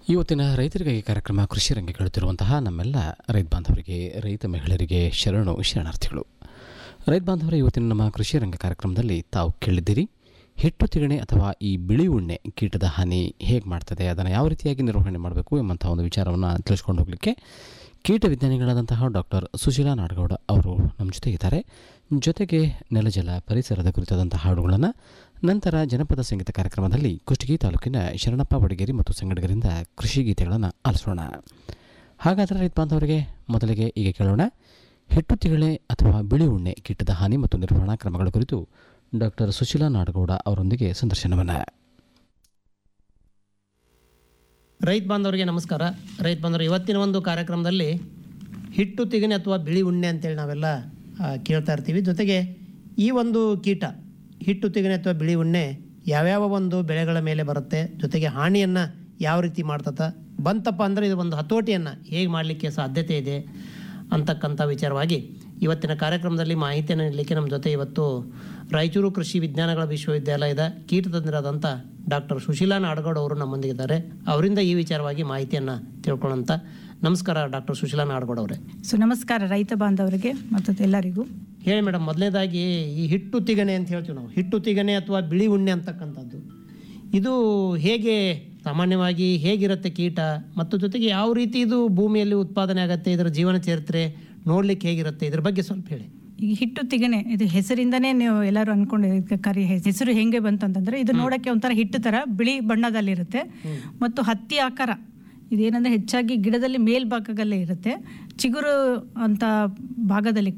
ಇವತ್ತಿನ ರೈತರಿಗಾಗಿ ಕಾರ್ಯಕ್ರಮ ಕೃಷಿ ರಂಗ ಕೇಳುತ್ತಿರುವಂತಹ ನಮ್ಮೆಲ್ಲ ರೈತ ಬಾಂಧವರಿಗೆ ರೈತ ಮಹಿಳೆಯರಿಗೆ ಶರಣು ಶರಣಾರ್ಥಿಗಳು ರೈತ ಬಾಂಧವರ ಇವತ್ತಿನ ನಮ್ಮ ಕೃಷಿ ರಂಗ ಕಾರ್ಯಕ್ರಮದಲ್ಲಿ ತಾವು ಕೇಳಿದ್ದೀರಿ ಹಿಟ್ಟು ತಿಗಣೆ ಅಥವಾ ಈ ಬಿಳಿ ಉಣ್ಣೆ ಕೀಟದ ಹಾನಿ ಹೇಗೆ ಮಾಡ್ತದೆ ಅದನ್ನು ಯಾವ ರೀತಿಯಾಗಿ ನಿರ್ವಹಣೆ ಮಾಡಬೇಕು ಎಂಬಂತಹ ಒಂದು ವಿಚಾರವನ್ನು ತಿಳಿಸ್ಕೊಂಡು ಹೋಗಲಿಕ್ಕೆ ಕೀಟ ವಿಜ್ಞಾನಿಗಳಾದಂತಹ ಡಾಕ್ಟರ್ ಸುಶೀಲಾ ನಾಡಗೌಡ ಅವರು ನಮ್ಮ ಜೊತೆಗಿದ್ದಾರೆ ಜೊತೆಗೆ ನೆಲಜಲ ಪರಿಸರದ ಕುರಿತಾದಂತಹ ಹಾಡುಗಳನ್ನು ನಂತರ ಜನಪದ ಸಂಗೀತ ಕಾರ್ಯಕ್ರಮದಲ್ಲಿ ಕುಷ್ಟಗಿ ತಾಲೂಕಿನ ಶರಣಪ್ಪ ಬಡಗೇರಿ ಮತ್ತು ಸಂಗಡಿಗರಿಂದ ಕೃಷಿ ಗೀತೆಗಳನ್ನು ಆಲಿಸೋಣ ಹಾಗಾದರೆ ರೈತ ಬಾಂಧವರಿಗೆ ಮೊದಲಿಗೆ ಈಗ ಕೇಳೋಣ ಹಿಟ್ಟು ತಿಗಳೆ ಅಥವಾ ಬಿಳಿ ಉಣ್ಣೆ ಕೀಟದ ಹಾನಿ ಮತ್ತು ನಿರ್ವಹಣಾ ಕ್ರಮಗಳ ಕುರಿತು ಡಾಕ್ಟರ್ ಸುಶೀಲಾ ನಾಡಗೌಡ ಅವರೊಂದಿಗೆ ಸಂದರ್ಶನವನ್ನು ರೈತ ಬಾಂಧವರಿಗೆ ನಮಸ್ಕಾರ ರೈತ ಬಾಂಧವರು ಇವತ್ತಿನ ಒಂದು ಕಾರ್ಯಕ್ರಮದಲ್ಲಿ ಹಿಟ್ಟು ತಿಗಣೆ ಅಥವಾ ಬಿಳಿ ಉಣ್ಣೆ ಅಂತೇಳಿ ನಾವೆಲ್ಲ ಆ, ಕೇಳ್ತಾ ಇರ್ತೀವಿ ಜೊತೆಗೆ ಈ ಒಂದು ಕೀಟ ಹಿಟ್ಟು ತಿಗಣೆ ಅಥವಾ ಬಿಳಿ ಉಣ್ಣೆ ಯಾವ್ಯಾವ ಒಂದು ಬೆಳೆಗಳ ಮೇಲೆ ಬರುತ್ತೆ ಜೊತೆಗೆ ಹಾನಿಯನ್ನು ಯಾವ ರೀತಿ ಮಾಡ್ತತ ಬಂತಪ್ಪ ಅಂದರೆ ಇದು ಒಂದು ಹತೋಟಿಯನ್ನು ಹೇಗೆ ಮಾಡಲಿಕ್ಕೆ ಸಾಧ್ಯತೆ ಇದೆ ಅಂತಕ್ಕಂಥ ವಿಚಾರವಾಗಿ ಇವತ್ತಿನ ಕಾರ್ಯಕ್ರಮದಲ್ಲಿ ಮಾಹಿತಿಯನ್ನು ನೀಡಲಿಕ್ಕೆ ನಮ್ಮ ಜೊತೆ ಇವತ್ತು ರಾಯಚೂರು ಕೃಷಿ ವಿಜ್ಞಾನಗಳ ವಿಶ್ವವಿದ್ಯಾಲಯದ ಕೀಟತಜ್ಞರಾದಂಥ ಡಾಕ್ಟರ್ ಸುಶೀಲಾ ನಾಡಗೌಡ ಅವರು ನಮ್ಮೊಂದಿಗಿದ್ದಾರೆ ಅವರಿಂದ ಈ ವಿಚಾರವಾಗಿ ಮಾಹಿತಿಯನ್ನು ತಿಳ್ಕೊಳ್ಳೋಂಥ ನಮಸ್ಕಾರ ಡಾಕ್ಟರ್ ಸುಶೀಲಾ ನಾಡಗೌಡ ಅವರೇ ಸೊ ನಮಸ್ಕಾರ ರೈತ ಬಾಂಧವರಿಗೆ ಮತ್ತು ಎಲ್ಲರಿಗೂ ಹೇಳಿ ಮೇಡಮ್ ಮೊದಲನೇದಾಗಿ ಈ ಹಿಟ್ಟು ತಿಗಣೆ ಅಂತ ಹೇಳ್ತೀವಿ ನಾವು ಹಿಟ್ಟು ತಿಗಣೆ ಅಥವಾ ಬಿಳಿ ಉಣ್ಣೆ ಅಂತಕ್ಕಂಥದ್ದು ಇದು ಹೇಗೆ ಸಾಮಾನ್ಯವಾಗಿ ಹೇಗಿರುತ್ತೆ ಕೀಟ ಮತ್ತು ಜೊತೆಗೆ ಯಾವ ರೀತಿ ಇದು ಭೂಮಿಯಲ್ಲಿ ಉತ್ಪಾದನೆ ಆಗುತ್ತೆ ಇದರ ಜೀವನ ಚರಿತ್ರೆ ನೋಡ್ಲಿಕ್ಕೆ ಹೇಗಿರುತ್ತೆ ಇದ್ರ ಬಗ್ಗೆ ಸ್ವಲ್ಪ ಹೇಳಿ ಈ ಹಿಟ್ಟು ತಿಗಣೆ ಇದು ಹೆಸರಿಂದನೇ ನೀವು ಎಲ್ಲರೂ ಅನ್ಕೊಂಡು ಇದಕ್ಕೆ ಕರಿ ಹೆಸರು ಹೆಂಗೆ ಬಂತಂತಂದ್ರೆ ಇದು ನೋಡಕ್ಕೆ ಒಂಥರ ಹಿಟ್ಟು ತರ ಬಿಳಿ ಬಣ್ಣದಲ್ಲಿರುತ್ತೆ ಮತ್ತು ಹತ್ತಿ ಆಕಾರ ಇದೇನಂದ್ರೆ ಹೆಚ್ಚಾಗಿ ಗಿಡದಲ್ಲಿ ಮೇಲ್ಭಾಗದಲ್ಲೇ ಇರುತ್ತೆ ಚಿಗುರು ಅಂತ ಭಾಗದಲ್ಲಿ